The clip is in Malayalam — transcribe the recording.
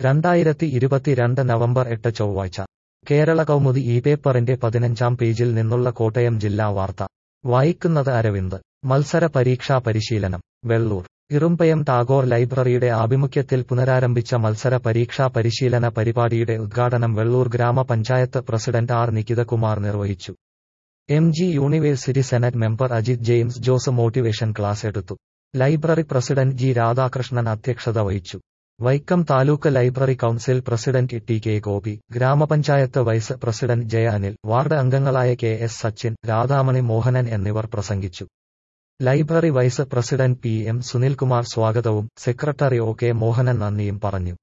രണ്ടായിരത്തി ഇരുപത്തിരണ്ട് നവംബർ എട്ട് ചൊവ്വാഴ്ച കേരള കൗമുദി ഈ പേപ്പറിന്റെ പതിനഞ്ചാം പേജിൽ നിന്നുള്ള കോട്ടയം ജില്ലാ വാർത്ത വായിക്കുന്നത് അരവിന്ദ് മത്സര പരീക്ഷാ പരിശീലനം വെള്ളൂർ ഇറുമ്പയം ടാഗോർ ലൈബ്രറിയുടെ ആഭിമുഖ്യത്തിൽ പുനരാരംഭിച്ച മത്സര പരീക്ഷാ പരിശീലന പരിപാടിയുടെ ഉദ്ഘാടനം വെള്ളൂർ ഗ്രാമപഞ്ചായത്ത് പ്രസിഡന്റ് ആർ നികിതകുമാർ നിർവഹിച്ചു M G university senate member Ajith James Jose motivation class എടുത്തു ലൈബ്രറി പ്രസിഡന്റ് ജി രാധാകൃഷ്ണൻ അധ്യക്ഷത വഹിച്ചു Vaikom taluk library council president T K Gopi ഗ്രാമപഞ്ചായത്ത് vice president Jaya Anil ward അംഗങ്ങളായ കെ എസ് സച്ചിൻ രാധാമണി മോഹനൻ എന്നിവർ പ്രസംഗിച്ചു library vice president P M Sunilkumar സ്വാഗതവും സെക്രട്ടറി ഒ കെ മോഹനൻ നന്ദിയും പറഞ്ഞു